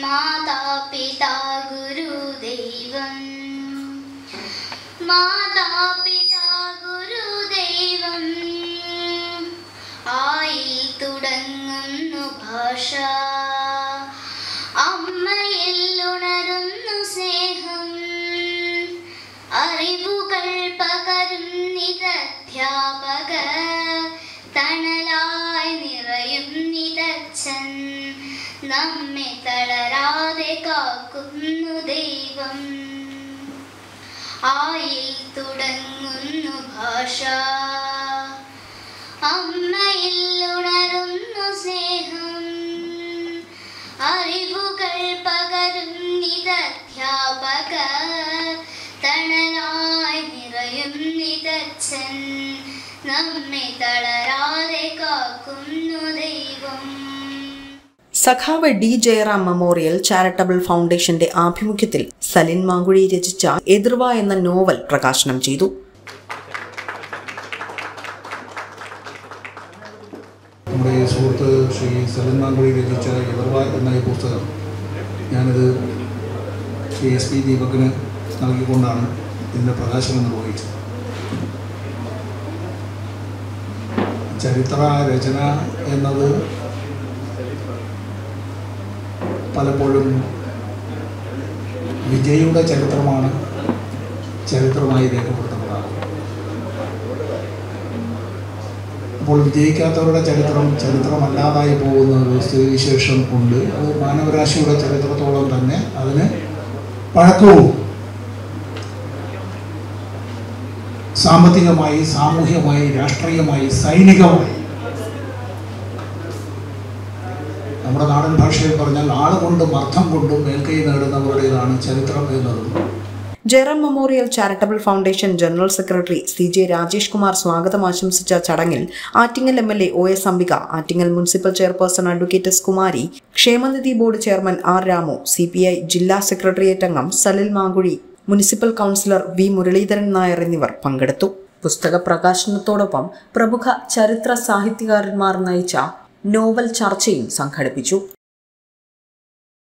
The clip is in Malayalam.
മാതാപിതാ ഗുരുദൈവം മാതാപിതാ ഗുരുദൈവം ആയിൽ തുടങ്ങുന്നു ഭാഷ അമ്മയിൽ ഉണരുന്നു സ്നേഹം അറിവുകൾ പകരുന്നിതധ്യാപക തണലായി നിറയും നിതച്ഛൻ നമ്മെ തളരാതെ കാക്കുന്നു ദൈവം ആയിൽ തുടങ്ങുന്നു ഭാഷ അമ്മയിൽ ഉണരുന്നു സ്നേഹം അറിവുകൾ പകരും നിതധ്യാപക തണലായി നിറയും നിതച്ഛൻ നമ്മെ തളരാതെ കാക്കുന്നു ദൈവം സഖാവ് ഡി ജയറാം മെമ്മോറിയൽ ചാരിറ്റബിൾ ഫൗണ്ടേഷന്റെ ആഭിമുഖ്യത്തിൽ സലിൻ മാങ്കുഴി രചിച്ച എതിർവ എന്ന നോവൽ പ്രകാശനം ചെയ്തു നമ്മുടെ സുഹൃത്ത് ശ്രീ സലൻ മാങ്കുഴി രചിച്ച എതിർവ എന്ന ഈ പുസ്തകം ഞാനിത് ശ്രീ എസ് പി ദീപകിന് നൽകിക്കൊണ്ടാണ് ഇതിൻ്റെ പ്രകാശനം നിർവഹിച്ചത് ചരിത്ര രചന എന്നത് പലപ്പോഴും വിജയിയുടെ ചരിത്രമാണ് ചരിത്രമായി രേഖപ്പെടുത്തപ്പെടാറുള്ളത് അപ്പോൾ വിജയിക്കാത്തവരുടെ ചരിത്രം ചരിത്രമല്ലാതായി പോകുന്ന ഒരു സ്ഥിതിവിശേഷം ഉണ്ട് അത് മാനവരാശിയുടെ ചരിത്രത്തോളം തന്നെ അതിന് പഴക്കവും സാമ്പത്തികമായി സാമൂഹ്യമായി രാഷ്ട്രീയമായി സൈനികമായി നമ്മുടെ നാടൻ ഭാഷയിൽ പറഞ്ഞാൽ ആളുകൊണ്ടും അർത്ഥം കൊണ്ടും മേൽക്കൈ നേടുന്നവരുടേതാണ് ചരിത്രം എന്നതും Jayaram memorial charitable foundation general secretary C J Rajesh Kumar സ്വാഗതം ആശംസിച്ച ചടങ്ങിൽ Attingal M L A O S Ambika Attingal municipal chairperson advocate S Kumari ക്ഷേമനിധി board chairman R Ramu C P I ജില്ലാ സെക്രട്ടേറിയറ്റ് അംഗം Salil Mankuzhi municipal councillor V Muraleedharan Nair എന്നിവർ പങ്കെടുത്തു പുസ്തക പ്രകാശനത്തോടൊപ്പം പ്രമുഖ ചരിത്ര സാഹിത്യകാരന്മാർ നയിച്ച നോവൽ ചർച്ചയും സംഘടിപ്പിച്ചു